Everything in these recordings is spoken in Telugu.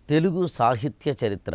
తెలుగు సాహిత్య చరిత్ర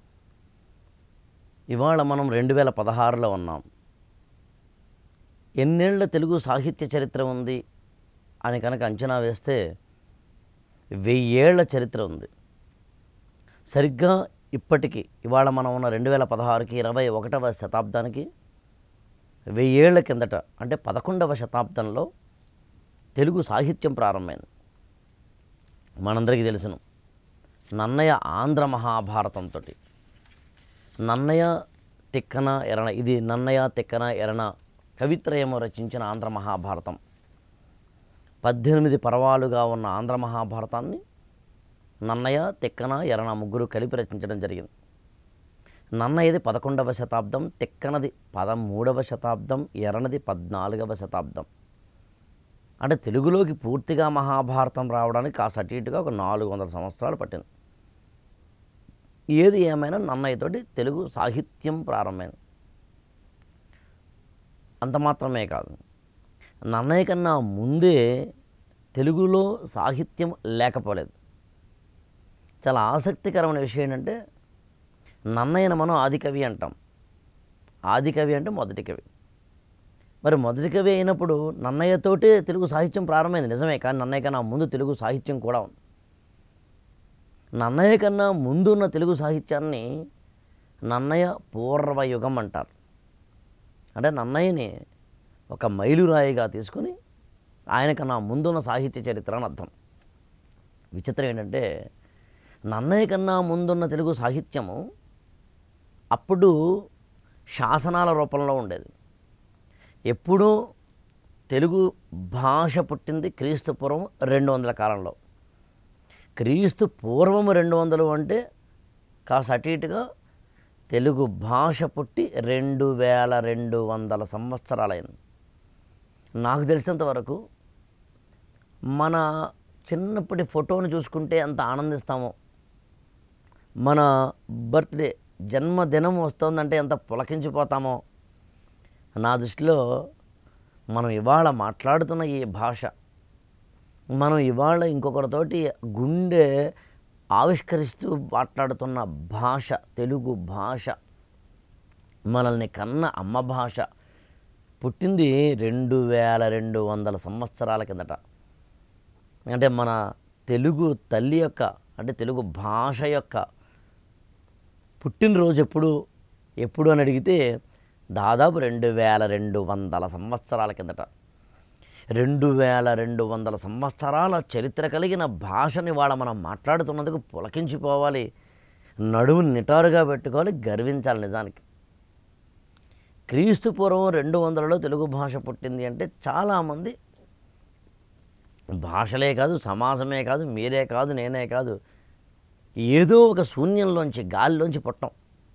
ఇవాళ మనం రెండు వేల పదహారులో ఉన్నాం ఎన్నేళ్ల తెలుగు సాహిత్య చరిత్ర ఉంది అని కనుక అంచనా వేస్తే వెయ్యేళ్ల చరిత్ర ఉంది సరిగ్గా ఇప్పటికి ఇవాళ మనం ఉన్న రెండు వేల పదహారుకి ఇరవై ఒకటవ శతాబ్దానికి వెయ్యేళ్ల కిందట అంటే పదకొండవ శతాబ్దంలో తెలుగు సాహిత్యం ప్రారంభమైంది మనందరికీ తెలుసును నన్నయ్య ఆంధ్ర మహాభారతంతో నన్నయ్య తిక్కన ఎరణ ఇది నన్నయ్య తిక్కన ఎరణ కవిత్రయము రచించిన ఆంధ్ర మహాభారతం పద్దెనిమిది పర్వాలుగా ఉన్న ఆంధ్ర మహాభారతాన్ని నన్నయ్య తిక్కన ఎరణ ముగ్గురు కలిపి రచించడం జరిగింది నన్నయ్యది పదకొండవ శతాబ్దం తిక్కనది పదమూడవ శతాబ్దం ఎరణది పద్నాలుగవ శతాబ్దం అంటే తెలుగులోకి పూర్తిగా మహాభారతం రావడానికి కాస్త అటు ఇటుగా ఒక నాలుగు వందల సంవత్సరాలు పట్టింది ఏది ఏమైనా నన్నయ్యతోటి తెలుగు సాహిత్యం ప్రారంభమైంది అంత మాత్రమే కాదు నన్నయ్య కన్నా ముందే తెలుగులో సాహిత్యం లేకపోలేదు చాలా ఆసక్తికరమైన విషయం ఏంటంటే నన్నయ్యను మనం ఆదికవి అంటాం ఆదికవి అంటే మొదటి కవి మరి మొదటి కవి అయినప్పుడు నన్నయ్యతోటే తెలుగు సాహిత్యం ప్రారంభమైంది నిజమే కానీ నన్నయ్య కన్నా ముందు తెలుగు సాహిత్యం కూడా ఉంది నన్నయ్య కన్నా ముందున్న తెలుగు సాహిత్యాన్ని నన్నయ్య పూర్వయుగం అంటారు అంటే నన్నయ్యని ఒక మైలురాయిగా తీసుకుని ఆయన కన్నా ముందున్న సాహిత్య చరిత్ర అని అర్థం విచిత్రం ఏంటంటే నన్నయ్య కన్నా ముందున్న తెలుగు సాహిత్యము అప్పుడు శాసనాల రూపంలో ఉండేది ఎప్పుడూ తెలుగు భాష పుట్టింది క్రీస్తు పూర్వం రెండు వందల కాలంలో క్రీస్తు పూర్వం రెండు వందలు అంటే కాస్త అటు ఇటుగా తెలుగు భాష పుట్టి రెండు వేల రెండు వందల సంవత్సరాలైంది నాకు తెలిసినంత వరకు మన చిన్నప్పటి ఫోటోని చూసుకుంటే ఎంత ఆనందిస్తామో మన బర్త్డే జన్మదినం వస్తుందంటే ఎంత పులకించిపోతామో నా దృష్టిలో మనం ఇవాళ మాట్లాడుతున్న ఈ భాష మనం ఇవాళ ఇంకొకరితోటి గుండె ఆవిష్కరిస్తూ మాట్లాడుతున్న భాష తెలుగు భాష మనల్ని కన్న అమ్మ భాష పుట్టింది రెండు వేల రెండు వందల సంవత్సరాల కిందట అంటే మన తెలుగు తల్లి యొక్క అంటే తెలుగు భాష యొక్క పుట్టినరోజు ఎప్పుడు ఎప్పుడు అని అడిగితే దాదాపు రెండు వేల రెండు వందల సంవత్సరాల కిందట రెండు వేల రెండు వందల సంవత్సరాల చరిత్ర కలిగిన భాషని వాళ్ళ మనం మాట్లాడుతున్నందుకు పులకించిపోవాలి నడుము నిటారుగా పెట్టుకోవాలి గర్వించాలి నిజానికి క్రీస్తు పూర్వం రెండు వందలలో తెలుగు భాష పుట్టింది అంటే చాలామంది భాషలే కాదు సమాజమే కాదు మీరే కాదు నేనే కాదు ఏదో ఒక శూన్యంలోంచి గాలిలోంచి పుట్టం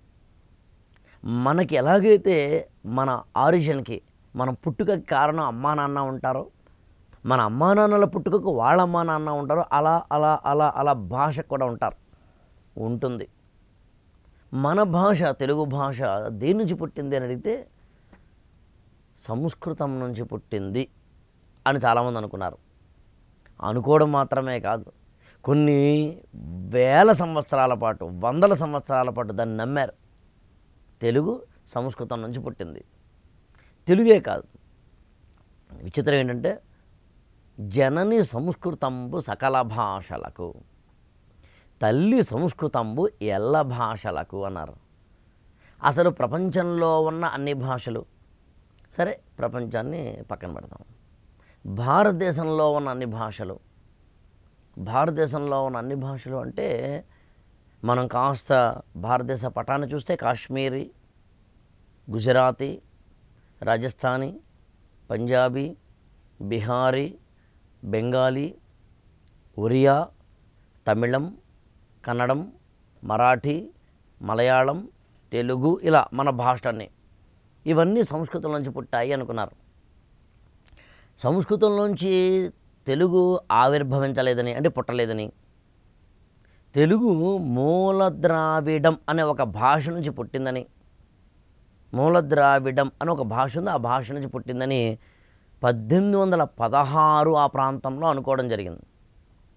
మనకి ఎలాగైతే మన ఆరిజిన్కి మన పుట్టుకకి కారణం అమ్మా నాన్న ఉంటారో మన అమ్మా నాన్నల పుట్టుకకు వాళ్ళ అమ్మా నాన్న ఉంటారో అలా అలా అలా అలా భాష కూడా ఉంటారు ఉంటుంది మన భాష తెలుగు భాష దేని నుంచి పుట్టింది అని అడిగితే సంస్కృతం నుంచి పుట్టింది అని చాలామంది అనుకున్నారు అనుకోవడం మాత్రమే కాదు కొన్ని వేల సంవత్సరాల పాటు వందల సంవత్సరాల పాటు దాన్ని నమ్మారు తెలుగు సంస్కృతం నుంచి పుట్టింది తెలుగే కాదు విచిత్రం ఏంటంటే జనని సంస్కృతంబు సకల భాషలకు తల్లి సంస్కృతంబు ఎల్ల భాషలకు అన్నారు అసలు ప్రపంచంలో ఉన్న అన్ని భాషలు సరే ప్రపంచాన్ని పక్కన పెడదాం భారతదేశంలో ఉన్న అన్ని భాషలు భారతదేశంలో ఉన్న అన్ని భాషలు అంటే మనం కాస్త భారతదేశ పటాన్ని చూస్తే కాశ్మీరీ గుజరాతీ రాజస్థానీ పంజాబీ బిహారీ బెంగాలీ ఒరియా తమిళం కన్నడం మరాఠీ మలయాళం తెలుగు ఇలా మన భాషలన్నీ ఇవన్నీ సంస్కృతం నుంచి పుట్టాయి అనుకున్నారు సంస్కృతంలోంచి తెలుగు ఆవిర్భవించలేదని అంటే పుట్టలేదని తెలుగు మూల ద్రావిడం అనే ఒక భాష నుంచి పుట్టిందని మూల ద్రావిడం అని ఒక భాష ఉంది ఆ భాష నుంచి పుట్టిందని పద్దెనిమిది వందల పదహారు ఆ ప్రాంతంలో అనుకోవడం జరిగింది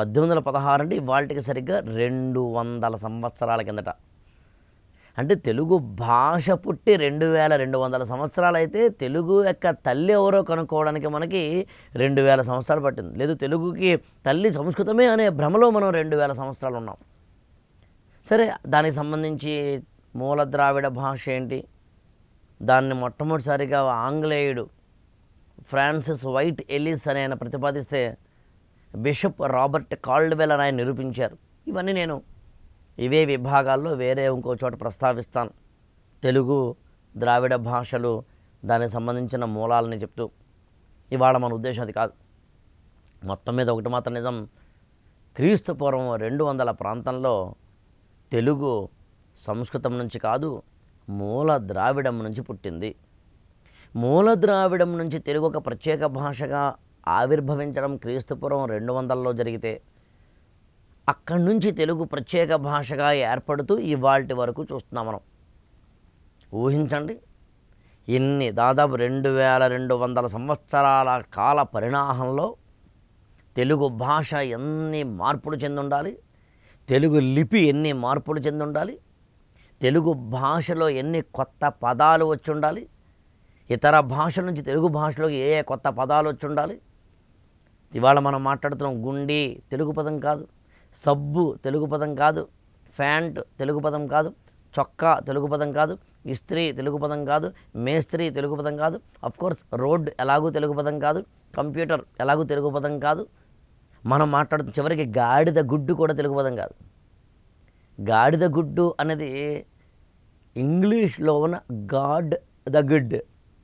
పద్దెనిమిది వందల పదహారు అంటే ఇవాళకి సరిగ్గా రెండు వందల సంవత్సరాల కిందట అంటే తెలుగు భాష పుట్టి రెండు వేల రెండు వందల సంవత్సరాలు అయితే తెలుగు యొక్క తల్లి ఎవరో కనుక్కోవడానికి మనకి రెండు వేల సంవత్సరాలు పట్టింది లేదు తెలుగుకి తల్లి సంస్కృతమే అనే భ్రమలో మనం రెండు వేల సంవత్సరాలు ఉన్నాం సరే దానికి సంబంధించి మూల ద్రావిడ భాష ఏంటి దాన్ని మొట్టమొదటిసారిగా ఆంగ్లేయుడు ఫ్రాన్సిస్ వైట్ ఎలిస్ అని ఆయన ప్రతిపాదిస్తే బిషప్ రాబర్ట్ కాల్డ్వెల్ అని ఆయన నిరూపించారు ఇవన్నీ నేను ఇవే విభాగాల్లో వేరే ఇంకో చోట ప్రస్తావిస్తాను తెలుగు ద్రావిడ భాషలు దానికి సంబంధించిన మూలాలని చెప్తూ ఇవాళ మన ఉద్దేశం అది కాదు మొత్తం మీద ఒకటి మాత్రం నిజం క్రీస్తు పూర్వం రెండు వందల ప్రాంతంలో తెలుగు సంస్కృతం నుంచి కాదు మూల ద్రావిడం నుంచి పుట్టింది మూల ద్రావిడం నుంచి తెలుగు ఒక ప్రత్యేక భాషగా ఆవిర్భవించడం క్రీస్తుపురం రెండు వందలలో జరిగితే అక్కడి నుంచి తెలుగు ప్రత్యేక భాషగా ఏర్పడుతూ ఇవాల్టి వరకు చూస్తున్నాం మనం ఊహించండి ఇన్ని దాదాపు రెండు వేల రెండు వందల సంవత్సరాల కాల పరిణామంలో తెలుగు భాష ఎన్ని మార్పులు చెంది ఉండాలి తెలుగు లిపి ఎన్ని మార్పులు చెంది ఉండాలి తెలుగు భాషలో ఎన్ని కొత్త పదాలు వచ్చి ఉండాలి ఇతర భాష నుంచి తెలుగు భాషలోకి ఏ ఏ కొత్త పదాలు వచ్చి ఉండాలి ఇవాళ మనం మాట్లాడుతున్నాం గుండి తెలుగు పదం కాదు సబ్బు తెలుగు పదం కాదు ఫ్యాంట్ తెలుగు పదం కాదు చొక్కా తెలుగు పదం కాదు ఇస్త్రీ తెలుగు పదం కాదు మేస్త్రి తెలుగు పదం కాదు కోర్స్ రోడ్ ఎలాగూ తెలుగు పదం కాదు కంప్యూటర్ ఎలాగూ తెలుగు పదం కాదు మనం మాట్లాడుతున్న చివరికి గాడిద గుడ్డు కూడా తెలుగు పదం కాదు గాడిద గుడ్డు అనేది ఇంగ్లీష్లో ఉన్న గాడ్ ద గుడ్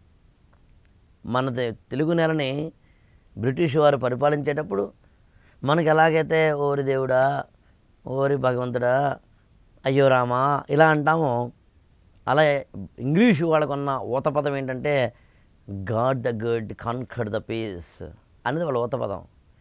మన తె- తెలుగు నేలని బ్రిటిష్ వారు పరిపాలించేటప్పుడు మనకి ఎలాగైతే ఓరి దేవుడా ఓరి భగవంతుడా అయ్యో రామా ఇలా అంటామో అలా ఇంగ్లీష్ వాళ్ళకున్న ఊత పదం ఏంటంటే God the good concord the peace అనేది వాళ్ళ ఊత పదం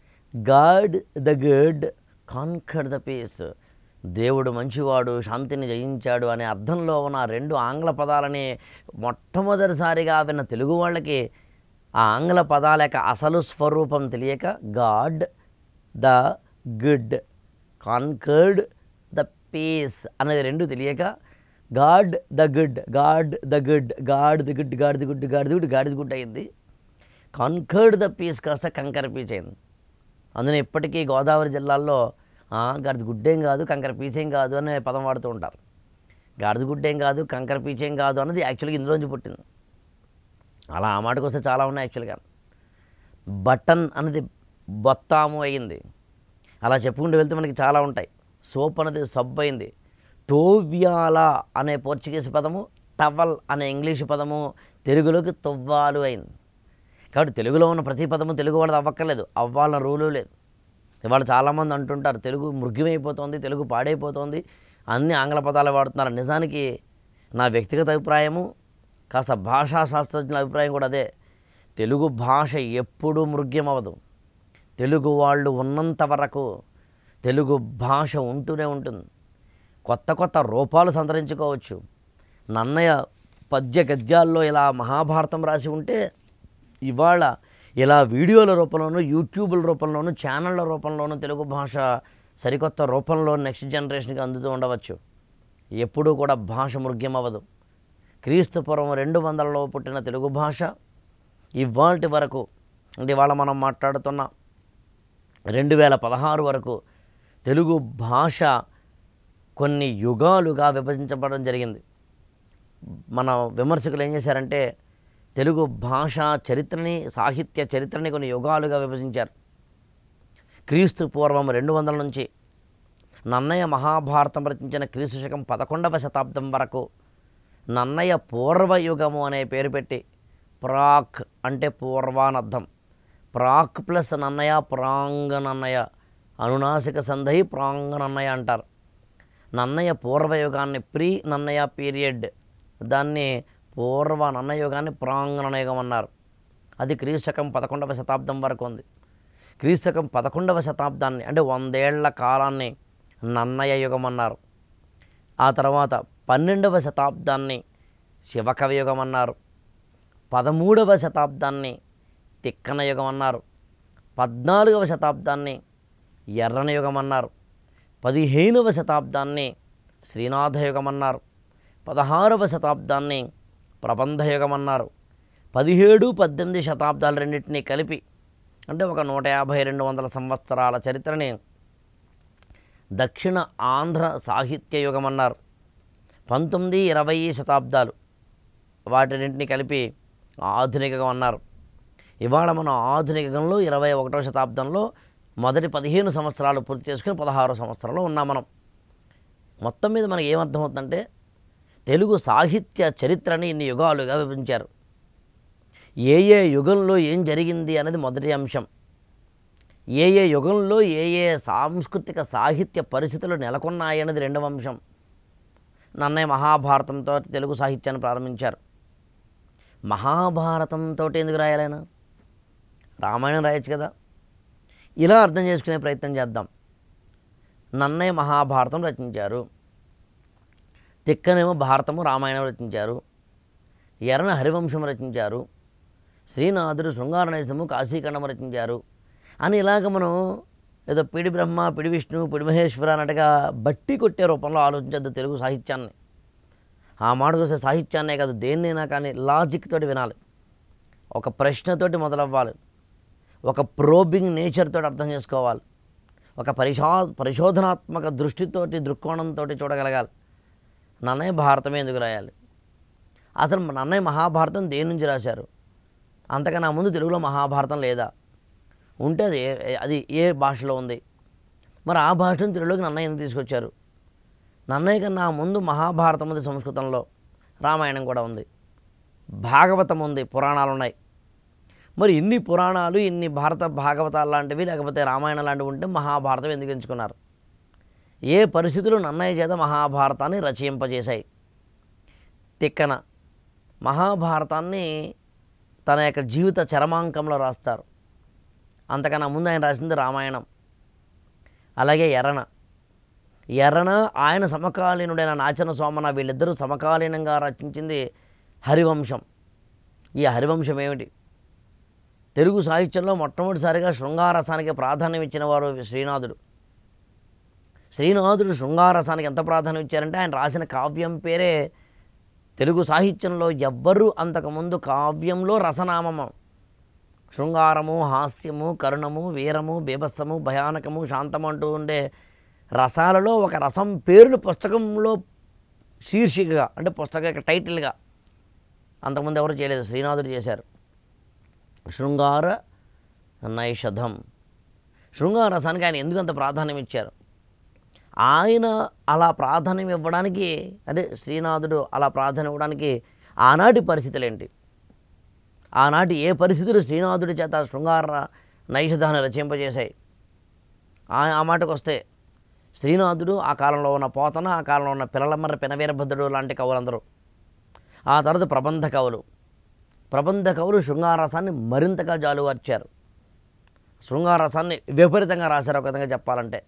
God the good concord the peace దేవుడు మంచివాడు శాంతిని జయించాడు అనే అర్థంలో ఉన్న ఆ రెండు ఆంగ్ల పదాలని మొట్టమొదటిసారిగా విన్న తెలుగు వాళ్ళకి ఆ ఆంగ్ల పదాల యొక్క అసలు స్వరూపం తెలియక God the good concord the peace అనేది రెండు తెలియక God the good God the good God the good God the good God the good God the good అయింది కాన్కర్డ్ ద పీస్ కాస్త కంకర పీస్ అయింది అందులో ఇప్పటికీ గోదావరి జిల్లాల్లో "ఆ, గాడిద గుడ్డేం కాదు కంకర పీచేం కాదు అనే పదం వాడుతూ ఉంటారు గాడిద గుడ్డేం కాదు కంకర పీచేం కాదు అన్నది యాక్చువల్గా ఇందులోంచి పుట్టింది అలా ఆ మాటకు వస్తే చాలా ఉన్నాయి యాక్చువల్గా బటన్ అనేది బొత్తాము అయింది అలా చెప్పుకుంటూ వెళ్తే మనకి చాలా ఉంటాయి సోప్ అనేది సబ్ అయింది టోవ్యాల అనే పోర్చుగీస్ పదము టవల్ అనే ఇంగ్లీష్ పదము తెలుగులోకి తొవ్వాలు అయింది కాబట్టి తెలుగులో ఉన్న ప్రతి పదము తెలుగు వాళ్ళది అవ్వక్కర్లేదు అవ్వాలన్న రూలు లేదు ఇవాళ చాలామంది అంటుంటారు తెలుగు మృగ్యమైపోతుంది తెలుగు పాడైపోతుంది అన్ని ఆంగ్ల పదాలు వాడుతున్నారు నిజానికి నా వ్యక్తిగత అభిప్రాయము కాస్త భాషా శాస్త్రజ్ఞుల అభిప్రాయం కూడా అదే తెలుగు భాష ఎప్పుడూ మృగ్యం అవ్వదు తెలుగు వాళ్ళు ఉన్నంత వరకు తెలుగు భాష ఉంటూనే ఉంటుంది కొత్త కొత్త రూపాలు సంతరించుకోవచ్చు నన్నయ్య పద్య గద్యాల్లో ఇలా మహాభారతం రాసి ఉంటే ఇవాళ ఇలా వీడియోల రూపంలోనూ యూట్యూబ్ల రూపంలోనూ ఛానళ్ళ రూపంలోనూ తెలుగు భాష సరికొత్త రూపంలో నెక్స్ట్ జనరేషన్కి అందుతూ ఉండవచ్చు ఎప్పుడూ కూడా భాష మృగ్యం అవ్వదు క్రీస్తు పూర్వం రెండు వందలలో పుట్టిన తెలుగు భాష ఇవాల్టి వరకు అంటే ఇవాళ మనం మాట్లాడుతున్న రెండు వేల పదహారు వరకు తెలుగు భాష కొన్ని యుగాలుగా విభజించబడడం జరిగింది మన విమర్శకులు ఏం చేశారంటే తెలుగు భాష చరిత్రని సాహిత్య చరిత్రని కొన్ని యుగాలుగా విభజించారు క్రీస్తు పూర్వం రెండు వందల నుంచి నన్నయ్య మహాభారతం రచించిన క్రీస్తు శకం పదకొండవ శతాబ్దం వరకు నన్నయ్య పూర్వయుగము అనే పేరు పెట్టి ప్రాక్ అంటే పూర్వానర్థం ప్రాక్ ప్లస్ నన్నయ్య ప్రాంగ నన్నయ్య అనునాసిక సంధి ప్రాంగ నన్నయ్య అంటారు నన్నయ్య పూర్వయుగాన్ని ప్రీ నన్నయ్య పీరియడ్ దాన్ని పూర్వ నన్నయ్య యుగాన్ని ప్రాంగ నన్నయ్య యుగం అన్నారు అది క్రీస్తకం పదకొండవ శతాబ్దం వరకు ఉంది క్రీస్తకం పదకొండవ శతాబ్దాన్ని అంటే వందేళ్ల కాలాన్ని నన్నయ్య యుగం అన్నారు ఆ తర్వాత పన్నెండవ శతాబ్దాన్ని శివకవి యుగం అన్నారు పదమూడవ శతాబ్దాన్ని తిక్కన యుగం అన్నారు పద్నాలుగవ శతాబ్దాన్ని ఎర్రన యుగం అన్నారు పదిహేనవ శతాబ్దాన్ని శ్రీనాథ యుగం అన్నారు పదహారవ శతాబ్దాన్ని ప్రబంధ యుగం అన్నారు పదిహేడు పద్దెనిమిది శతాబ్దాలు రెండింటినీ కలిపి అంటే ఒక నూట యాభై రెండు వందల సంవత్సరాల చరిత్రని దక్షిణ ఆంధ్ర సాహిత్య యుగం అన్నారు పంతొమ్మిది ఇరవై శతాబ్దాలు వాటినింటిని కలిపి ఆధునికం అన్నారు ఇవాళ మనం ఆధునికంలో ఇరవై ఒకటవ శతాబ్దంలో మొదటి పదిహేను సంవత్సరాలు పూర్తి చేసుకుని పదహారు సంవత్సరాలు ఉన్నాం మనం మొత్తం మీద మనకి ఏమర్థమవుతుందంటే తెలుగు సాహిత్య చరిత్రని ఇన్ని యుగాలుగా విభజించారు ఏ ఏ యుగంలో ఏం జరిగింది అనేది మొదటి అంశం ఏ ఏ యుగంలో ఏ ఏ సాంస్కృతిక సాహిత్య పరిస్థితులు నెలకొన్నాయి అనేది రెండవ అంశం నన్నయ్య మహాభారతంతో తెలుగు సాహిత్యాన్ని ప్రారంభించారు మహాభారతంతో ఎందుకు రాయాలైనా రామాయణం రాయొచ్చు కదా ఇలా అర్థం చేసుకునే ప్రయత్నం చేద్దాం నన్నయ్య మహాభారతం రచించారు తిక్కనేమో భారతము రామాయణం రచించారు ఎర్రన హరివంశం రచించారు శ్రీనాథుడు శృంగార నైసము కాశీఖండం రచించారు అని ఇలాగ మనం ఏదో పిడి బ్రహ్మ పిడి విష్ణు పిడి మహేశ్వర అన్నట్టుగా బట్టి కొట్టే రూపంలో ఆలోచించద్దు తెలుగు సాహిత్యాన్ని ఆ మాటకు వస్తే సాహిత్యాన్నే కాదు దేన్నైనా కానీ లాజిక్ తోటి వినాలి ఒక ప్రశ్నతోటి మొదలవ్వాలి ఒక ప్రోబింగ్ నేచర్ తోటి అర్థం చేసుకోవాలి ఒక పరిశో పరిశోధనాత్మక దృష్టితోటి దృక్కోణంతో చూడగలగాలి నన్నయ్య భారతమే ఎందుకు రాయాలి అసలు నన్నయ్య మహాభారతం దేని నుంచి రాశారు అంతకన్నా ముందు తెలుగులో మహాభారతం లేదా ఉంటే అది ఏ- అది ఏ భాషలో ఉంది మరి ఆ భాషను తెలుగులోకి నన్నయ్య ఎందుకు తీసుకొచ్చారు నన్నయ్య కన్నా ముందు మహాభారతం ఉంది సంస్కృతంలో రామాయణం కూడా ఉంది భాగవతం ఉంది పురాణాలు ఉన్నాయి మరి ఇన్ని పురాణాలు ఇన్ని భారత భాగవతాలు లాంటివి లేకపోతే రామాయణం లాంటివి ఉంటే మహాభారతం ఎందుకు ఎంచుకున్నారు ఏ పరిస్థితులు నన్నయ్య చేత మహాభారతాన్ని రచయింపజేశాయి తిక్కన మహాభారతాన్ని తన యొక్క జీవిత చరమాంకంలో రాస్తారు అంతకన్నా ముందు ఆయన రాసింది రామాయణం అలాగే ఎర్రన ఎర్రన ఆయన సమకాలీనుడైన నాచన సోమన వీళ్ళిద్దరూ సమకాలీనంగా రచించింది హరివంశం ఈ హరివంశం ఏమిటి తెలుగు సాహిత్యంలో మొట్టమొదటిసారిగా శృంగారసానికి ప్రాధాన్యం ఇచ్చిన వారు శ్రీనాథుడు శ్రీనాథుడు శృంగారసానికి ఎంత ప్రాధాన్యం ఇచ్చారంటే ఆయన రాసిన కావ్యం పేరే తెలుగు సాహిత్యంలో ఎవ్వరూ అంతకుముందు కావ్యంలో రసనామము శృంగారము హాస్యము కరుణము వీరము బీభత్సము భయానకము శాంతము అంటూ ఉండే రసాలలో ఒక రసం పేరును పుస్తకంలో శీర్షికగా అంటే పుస్తక యొక్క టైటిల్గా అంతకుముందు ఎవరు చేయలేదు శ్రీనాథుడు చేశారు శృంగార నైషధం శృంగార రసానికి ఆయన ఎందుకు అంత ప్రాధాన్యం ఇచ్చారు ఆయన అలా ప్రాధాన్యం ఇవ్వడానికి అంటే శ్రీనాథుడు అలా ప్రాధాన్యం ఇవ్వడానికి ఆనాటి పరిస్థితులు ఏంటి ఆనాటి ఏ పరిస్థితులు శ్రీనాథుడి చేత శృంగార నైషధాన్ని రచింపజేశాయి ఆ ఆ మాటకు వస్తే శ్రీనాథుడు ఆ కాలంలో ఉన్న పోతన ఆ కాలంలో ఉన్న పిల్లలమ్మర పినవీరభద్రుడు లాంటి కవులందరూ ఆ తర్వాత ప్రబంధ కవులు ప్రబంధ కవులు శృంగారసాన్ని మరింతగా జాలువార్చారు శృంగారసాన్ని విపరీతంగా రాశారు ఒక విధంగా చెప్పాలంటే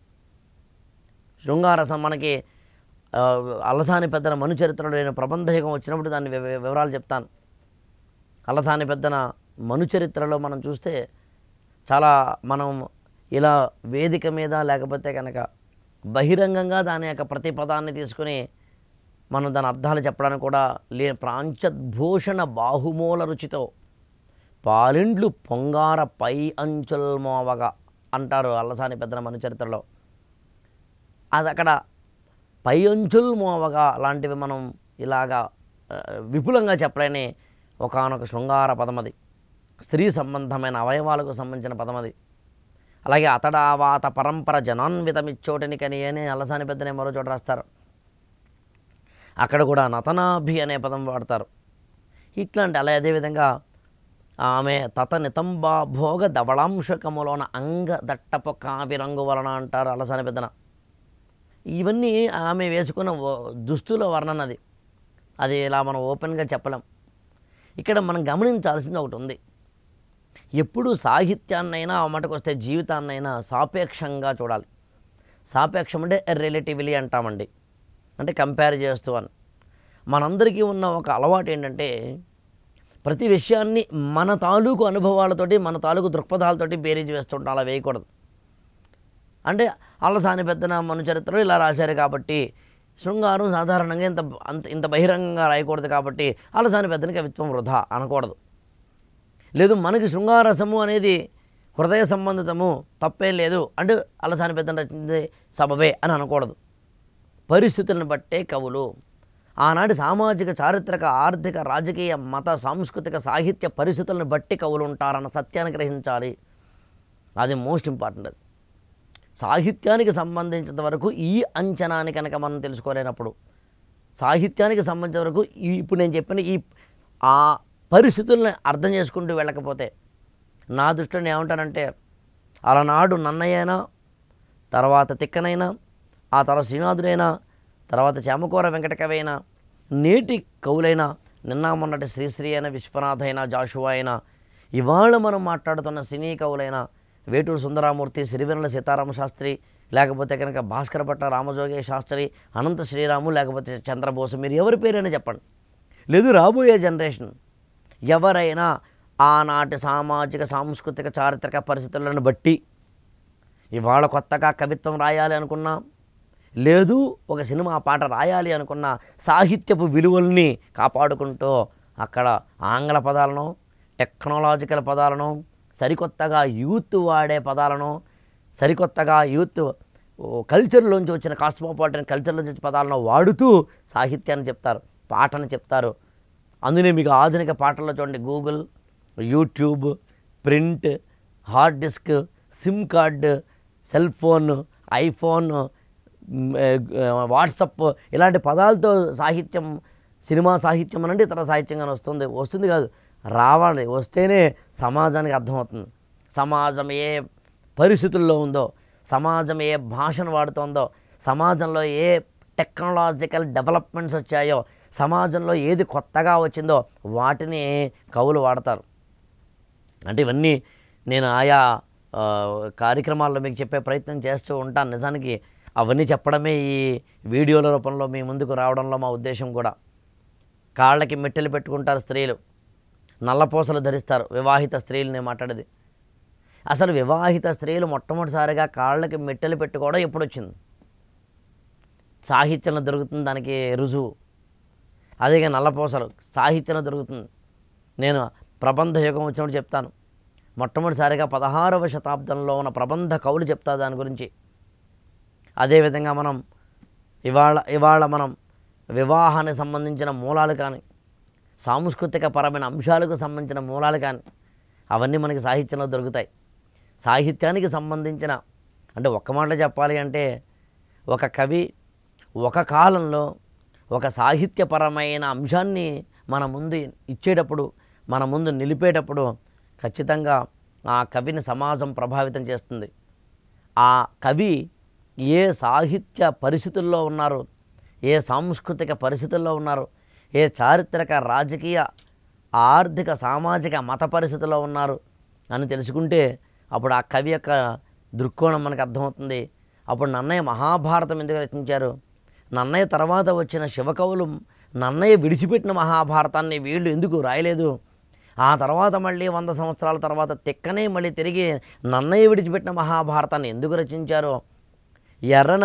శృంగారసం మనకి ఆ, అలసాని పెద్దన మను చరిత్రలో నేను ప్రబంధయుగం వచ్చినప్పుడు దాని వివ- వివరాలు చెప్తాను అలసాని పెద్దన మను చరిత్రలో మనం చూస్తే చాలా మనం ఇలా వేదిక మీద లేకపోతే కనుక బహిరంగంగా దాని యొక్క ప్రతి పదాన్ని తీసుకుని మనం దాని అర్థాలు చెప్పడానికి కూడా లే ప్రాంచద్భూషణ బాహుమూల రుచితో పాలిండ్లు పొంగార పై అంచుల్మోవగా అంటారు అల్లసాని పెద్దన మను చరిత్రలో అది అక్కడ పై అంచుల్ మోవగా లాంటివి మనం ఇలాగా ఆ, విపులంగా చెప్పలేని ఒకానొక శృంగార పదం అది స్త్రీ సంబంధమైన అవయవాలకు సంబంధించిన పదం అది అలాగే అతడావాత పరంపర జనాన్వితమిచ్చోటిని కని అని అలసాని పెద్దనే మరో చోట రాస్తారు అక్కడ కూడా నతనాభి అనే పదం వాడతారు ఇట్లాంటి అలా అదేవిధంగా ఆమె తత నితంబా భోగ ధవళాంశకములోన అంగ దట్టపు కావిరంగు వలన అంటారు అలసాని పెద్దన ఇవన్నీ ఆమె వేసుకున్న ఓ- దుస్తుల వర్ణన అది అది ఇలా మనం ఓపెన్గా చెప్పలేం ఇక్కడ మనం గమనించాల్సింది ఒకటి ఉంది ఎప్పుడు సాహిత్యాన్నైనా ఆ మటుకు వస్తే జీవితాన్నైనా సాపేక్షంగా చూడాలి సాపేక్షం అంటే రిలేటివ్లీ అంటామండి అంటే కంపేర్ చేస్తూ అని మనందరికీ ఉన్న ఒక అలవాటు ఏంటంటే ప్రతి విషయాన్ని మన తాలూకు అనుభవాలతోటి మన తాలూకు దృక్పథాలతోటి బేరీజ్ వేస్తుంటాం అలా వేయకూడదు అంటే అల్లసాని పెద్దన మన చరిత్రలో ఇలా రాశారు కాబట్టి శృంగారం సాధారణంగా ఇంత అంత ఇంత బహిరంగంగా రాయకూడదు కాబట్టి అల్లసాని పెద్దని కవిత్వం వృధా అనకూడదు లేదు మనకి శృంగారసము అనేది హృదయ సంబంధితము తప్పేం లేదు అంటే అల్లసాని పెద్దని రచించింది సబబే అని అనకూడదు పరిస్థితులను బట్టే కవులు ఆనాటి సామాజిక చారిత్రక ఆర్థిక రాజకీయ మత సాంస్కృతిక సాహిత్య పరిస్థితులను బట్టి కవులు ఉంటారన్న సత్యాన్ని గ్రహించాలి అది మోస్ట్ ఇంపార్టెంట్ అది సాహిత్యానికి సంబంధించినంత వరకు ఈ అంచనాని కనుక మనం తెలుసుకోలేనప్పుడు సాహిత్యానికి సంబంధించిన వరకు ఈ ఇప్పుడు నేను చెప్పిన ఈ ఆ పరిస్థితుల్ని అర్థం చేసుకుంటూ వెళ్ళకపోతే నా దృష్టిలో నేను ఏమంటానంటే అలనాడు నన్నయ్యైనా తర్వాత తిక్కనైనా ఆ తర్వాత శ్రీనాథుడైనా తర్వాత చేమకూర వెంకటకవైనా నేటి కవులైనా నిన్న మొన్నటి శ్రీశ్రీ అయిన విశ్వనాథ్ అయినా జాషువా అయినా ఇవాళ మనం మాట్లాడుతున్న సినీ కవులైన వేటూరు సుందరామూర్తి సిరివెన్నెల సీతారామ శాస్త్రి లేకపోతే కనుక భాస్కర భట్ట రామజోగే శాస్త్రి అనంత శ్రీరాము లేకపోతే చంద్రబోసు మీరు ఎవరి పేరైనా చెప్పండి లేదు రాబోయే జనరేషన్ ఎవరైనా ఆనాటి సామాజిక సాంస్కృతిక చారిత్రక పరిస్థితులను బట్టి ఇవాళ కొత్తగా కవిత్వం రాయాలి అనుకున్నా లేదు ఒక సినిమా పాట రాయాలి అనుకున్న సాహిత్యపు విలువల్ని కాపాడుకుంటూ అక్కడ ఆంగ్ల పదాలను టెక్నాలజికల్ పదాలను సరికొత్తగా యూత్ వాడే పదాలను సరికొత్తగా యూత్ ఓ, కల్చర్లోంచి వచ్చిన కాస్మోపాలిటన్ కల్చర్లోంచి వచ్చిన పదాలను వాడుతూ సాహిత్యాన్ని చెప్తారు పాటను చెప్తారు అందునే మీకు ఆధునిక పాటల్లో చూడండి Google YouTube print hard disk SIM card cell phone iPhone మ్, ఏ, వాట్సప్ ఇలాంటి పదాలతో సాహిత్యం సినిమా సాహిత్యం అనంటే ఇతర సాహిత్యంగానే వస్తుంది వస్తుంది కాదు రావాలి వస్తేనే సమాజానికి అర్థమవుతుంది సమాజం ఏ పరిస్థితుల్లో ఉందో సమాజం ఏ భాషను వాడుతోందో సమాజంలో ఏ టెక్నాలజికల్ డెవలప్మెంట్స్ వచ్చాయో సమాజంలో ఏది కొత్తగా వచ్చిందో వాటిని కవులు వాడతారు అంటే ఇవన్నీ నేను ఆయా ఆ, కార్యక్రమాల్లో మీకు చెప్పే ప్రయత్నం చేస్తూ ఉంటాను నిజానికి అవన్నీ చెప్పడమే ఈ వీడియోల రూపంలో మీ ముందుకు రావడంలో మా ఉద్దేశం కూడా కాళ్ళకి మెట్టెలు పెట్టుకుంటారు స్త్రీలు నల్లపూసలు ధరిస్తారు వివాహిత స్త్రీలు నేను మాట్లాడేది అసలు వివాహిత స్త్రీలు మొట్టమొదటిసారిగా కాళ్ళకి మెట్టెలు పెట్టుకోవడం ఎప్పుడు వచ్చింది సాహిత్యంలో దొరుకుతుంది దానికి రుజువు అదే నల్లపూసలు సాహిత్యంలో దొరుకుతుంది నేను ప్రబంధ యుగం వచ్చినప్పుడు చెప్తాను మొట్టమొదటిసారిగా పదహారవ శతాబ్దంలో ఉన్న ప్రబంధ కవులు చెప్తా దాని గురించి అదేవిధంగా మనం ఇవాళ ఇవాళ మనం వివాహానికి సంబంధించిన మూలాలు కానీ సాంస్కృతిక పరమైన అంశాలకు సంబంధించిన మూలాలు కానీ అవన్నీ మనకి సాహిత్యంలో దొరుకుతాయి సాహిత్యానికి సంబంధించిన అంటే ఒక్క మాటలో చెప్పాలి అంటే ఒక కవి ఒక కాలంలో ఒక సాహిత్యపరమైన అంశాన్ని మన ముందు ఇచ్చేటప్పుడు మన ముందు నిలిపేటప్పుడు ఖచ్చితంగా ఆ కవిని సమాజం ప్రభావితం చేస్తుంది ఆ కవి ఏ సాహిత్య పరిస్థితుల్లో ఉన్నారు ఏ సాంస్కృతిక పరిస్థితుల్లో ఉన్నారు ఏ చారిత్రక రాజకీయ ఆర్థిక సామాజిక మత పరిస్థితుల్లో ఉన్నారు అని తెలుసుకుంటే అప్పుడు ఆ కవి యొక్క దృక్కోణం మనకు అర్థమవుతుంది అప్పుడు నన్నయ్య మహాభారతం ఎందుకు రచించారు నన్నయ్య తర్వాత వచ్చిన శివకవులు నన్నయ్య విడిచిపెట్టిన మహాభారతాన్ని వీళ్ళు ఎందుకు రాయలేదు ఆ తర్వాత మళ్ళీ వంద సంవత్సరాల తర్వాత తిక్కనే మళ్ళీ తిరిగి నన్నయ్య విడిచిపెట్టిన మహాభారతాన్ని ఎందుకు రచించారో ఎర్రన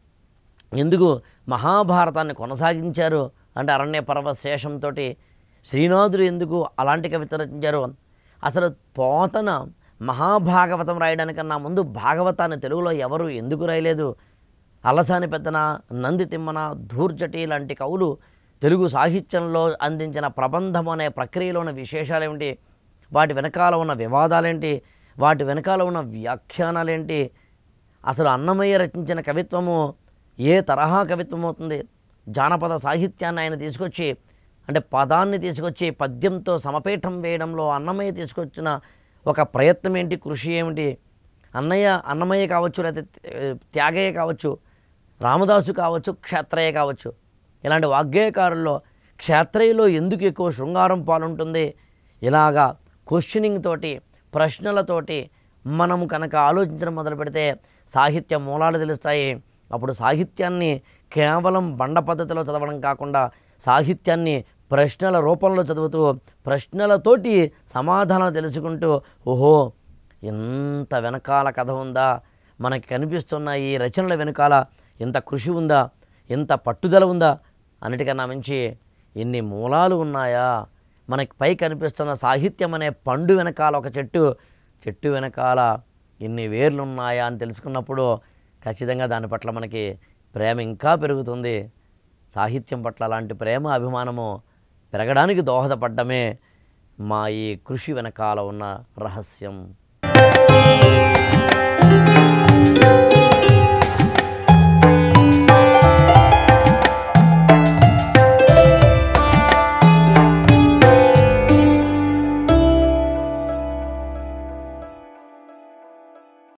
ఎందుకు మహాభారతాన్ని కొనసాగించారు అంటే అరణ్య పర్వ శేషంతో శ్రీనాథుడు ఎందుకు అలాంటి కవిత రచించారు అసలు పోతన మహాభాగవతం రాయడానికన్నా ముందు భాగవతాన్ని తెలుగులో ఎవరు ఎందుకు రాయలేదు అలసాని పెద్దన నంది తిమ్మన ధూర్జటి లాంటి కవులు తెలుగు సాహిత్యంలో అందించిన ప్రబంధం అనే ప్రక్రియలో ఉన్న విశేషాలు ఏమిటి వాటి వెనకాల ఉన్న వివాదాలేంటి వాటి వెనకాల ఉన్న వ్యాఖ్యానాలేంటి అసలు అన్నమయ్య రచించిన కవిత్వము ఏ తరహా కవిత్వం అవుతుంది జానపద సాహిత్యాన్ని ఆయన తీసుకొచ్చి అంటే పదాన్ని తీసుకొచ్చి పద్యంతో సమపీఠం వేయడంలో అన్నమయ్య తీసుకొచ్చిన ఒక ప్రయత్నం ఏంటి కృషి ఏమిటి అన్నయ్య అన్నమయ్య కావచ్చు లేకపోతే త్యాగయ్య కావచ్చు రామదాసు కావచ్చు క్షేత్రయ్య కావచ్చు ఇలాంటి వాగ్గేయకారుల్లో క్షేత్రయ్యలో ఎందుకు ఎక్కువ శృంగారం పాలుంటుంది ఇలాగా క్వశ్చనింగ్ తోటి ప్రశ్నలతోటి మనం కనుక ఆలోచించడం మొదలు పెడితే సాహిత్య మూలాలు తెలుస్తాయి అప్పుడు సాహిత్యాన్ని కేవలం బండ పద్ధతిలో చదవడం కాకుండా సాహిత్యాన్ని ప్రశ్నల రూపంలో చదువుతూ ప్రశ్నలతోటి సమాధానాలు తెలుసుకుంటూ ఓహో ఇంత వెనకాల కథ ఉందా మనకి కనిపిస్తున్న ఈ రచనల వెనుకాల ఎంత కృషి ఉందా ఎంత పట్టుదల ఉందా అన్నిటికన్నా మించి ఎన్ని మూలాలు ఉన్నాయా మనకి పై కనిపిస్తున్న సాహిత్యం అనే పండు వెనకాల ఒక చెట్టు చెట్టు వెనకాల ఎన్ని వేర్లు ఉన్నాయా అని తెలుసుకున్నప్పుడు ఖచ్చితంగా దాని పట్ల మనకి ప్రేమ ఇంకా పెరుగుతుంది సాహిత్యం పట్ల అలాంటి ప్రేమ అభిమానము పెరగడానికి దోహదపడ్డమే మా ఈ కృషి వెనకాల ఉన్న రహస్యం